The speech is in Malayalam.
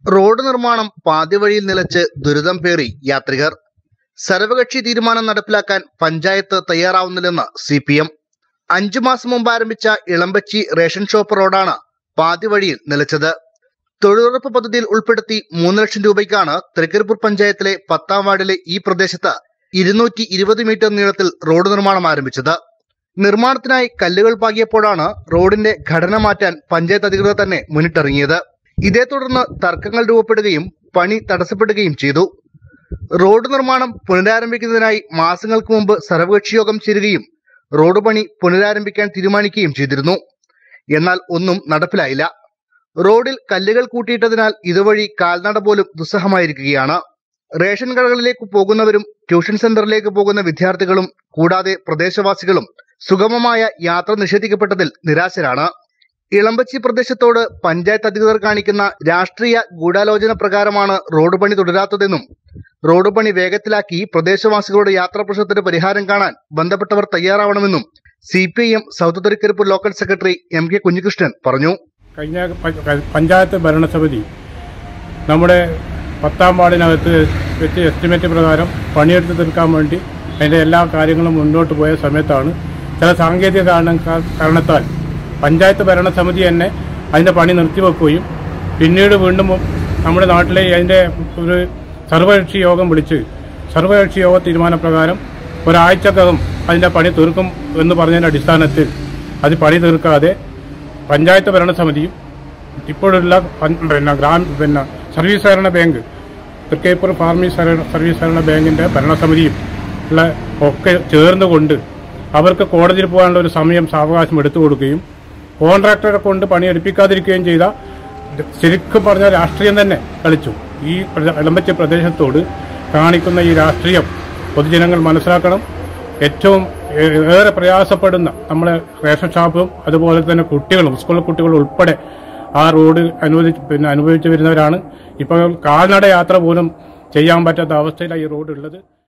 റോഡ് നിർമ്മാണം പാതിവഴിയിൽ നിലച്ച് ദുരിതം പേറി യാത്രികർ സർവകക്ഷി തീരുമാനം നടപ്പിലാക്കാൻ പഞ്ചായത്ത് തയ്യാറാവുന്നില്ലെന്ന് സി പി എം അഞ്ചു മാസം മുമ്പ് ആരംഭിച്ച ഇളമ്പച്ചി റേഷൻ ഷോപ്പ് റോഡാണ് പാതിവഴിയിൽ നിലച്ചത് തൊഴിലുറപ്പ് പദ്ധതിയിൽ ഉൾപ്പെടുത്തി മൂന്ന് ലക്ഷം രൂപയ്ക്കാണ് തൃക്കരിപ്പൂർ പഞ്ചായത്തിലെ പത്താം വാർഡിലെ ഈ പ്രദേശത്ത് ഇരുന്നൂറ്റി ഇരുപത് മീറ്റർ നീളത്തിൽ റോഡ് നിർമ്മാണം ആരംഭിച്ചത് നിർമ്മാണത്തിനായി കല്ലുകൾ പാകിയപ്പോഴാണ് റോഡിന്റെ ഘടന മാറ്റാൻ പഞ്ചായത്ത് അധികൃതർ തന്നെ മുന്നിട്ടിറങ്ങിയത് ഇതേ തുടർന്ന് തർക്കങ്ങൾ രൂപപ്പെടുകയും പണി തടസ്സപ്പെടുകയും ചെയ്തു റോഡ് നിർമ്മാണം പുനരാരംഭിക്കുന്നതിനായി മാസങ്ങൾക്ക് മുമ്പ് സർവകക്ഷി യോഗം ചേരുകയും റോഡ് പണി പുനരാരംഭിക്കാൻ തീരുമാനിക്കുകയും ചെയ്തിരുന്നു എന്നാൽ ഒന്നും നടപ്പിലായില്ല റോഡിൽ കല്ലുകൾ കൂട്ടിയിട്ടതിനാൽ ഇതുവഴി കാൽനട പോലും ദുസ്സഹമായിരിക്കുകയാണ് റേഷൻ കടകളിലേക്ക് പോകുന്നവരും ട്യൂഷൻ സെന്ററിലേക്ക് പോകുന്ന വിദ്യാർത്ഥികളും കൂടാതെ പ്രദേശവാസികളും സുഗമമായ യാത്ര നിഷേധിക്കപ്പെട്ടതിൽ നിരാശരാണ് ഇളമ്പച്ചി പ്രദേശത്തോട് പഞ്ചായത്ത് അധികൃതർ കാണിക്കുന്ന രാഷ്ട്രീയ ഗൂഢാലോചന പ്രകാരമാണ് റോഡ് പണി തുടരാത്തതെന്നും റോഡ് പണി വേഗത്തിലാക്കി പ്രദേശവാസികളുടെ യാത്രാ പ്രശ്നത്തിന് പരിഹാരം കാണാൻ ബന്ധപ്പെട്ടവർ തയ്യാറാവണമെന്നും C P I M south Thrikaripur local secretary M K Kunhikrishnan പറഞ്ഞു കഴിഞ്ഞ പ- പഞ്ചായത്ത് ഭരണസമിതി നമ്മുടെ പത്താം വാർഡിനകത്ത് വെച്ച് എസ്റ്റിമേറ്റ് പ്രകാരം പണിയെടുത്ത് തീർക്കാൻ വേണ്ടി അതിൻ്റെ എല്ലാ കാര്യങ്ങളും മുന്നോട്ട് പോയ സമയത്താണ് ചില സാങ്കേതിക കാരണം കാരണത്താൽ പഞ്ചായത്ത് ഭരണസമിതി തന്നെ അതിൻ്റെ പണി നിർത്തിവെക്കുകയും പിന്നീട് വീണ്ടും നമ്മുടെ നാട്ടിലെ അതിൻ്റെ ഒരു സർവകക്ഷി യോഗം വിളിച്ച് സർവകക്ഷി യോഗ തീരുമാനപ്രകാരം ഒരാഴ്ചക്കകം അതിൻ്റെ പണി തീർക്കും എന്ന് പറഞ്ഞതിൻ്റെ അടിസ്ഥാനത്തിൽ അത് പണി തീർക്കാതെ പഞ്ചായത്ത് ഭരണസമിതിയും ഇപ്പോഴുള്ള പൻ- പിന്നെ ഗ്രാമ പിന്നെ സർവീസ് സഹകരണ ബാങ്ക് തൃക്കേപ്പൂർ ഫാർമി സഹകരണ സർവീസ് സഹകരണ ബാങ്കിന്റെ ഭരണസമിതിയും ഉള്ള ഒക്കെ ചേർന്നുകൊണ്ട് അവർക്ക് കോടതിയിൽ പോകാനുള്ള ഒരു സമയം സാവകാശം എടുത്തു കൊടുക്കുകയും കോൺട്രാക്ടറെ കൊണ്ട് പണിയെടുപ്പിക്കാതിരിക്കുകയും ചെയ്ത ശരിക്കും പറഞ്ഞാൽ രാഷ്ട്രീയം തന്നെ കളിച്ചു ഈ പ്രദ- ഇളമ്പച്ച പ്രദേശത്തോട് കാണിക്കുന്ന ഈ രാഷ്ട്രീയം പൊതുജനങ്ങൾ മനസ്സിലാക്കണം ഏറ്റവും ഏ- ഏറെ പ്രയാസപ്പെടുന്ന നമ്മളെ റേഷൻ ഷാപ്പും അതുപോലെ തന്നെ കുട്ടികളും സ്കൂൾ കുട്ടികളും ഉൾപ്പെടെ ആ റോഡ് അനുവദിച്ച് പിന്നെ അനുഭവിച്ചു വരുന്നവരാണ് ഇപ്പോൾ കാൽനട യാത്ര പോലും ചെയ്യാൻ പറ്റാത്ത അവസ്ഥയിലാണ് ഈ റോഡ് ഉള്ളത്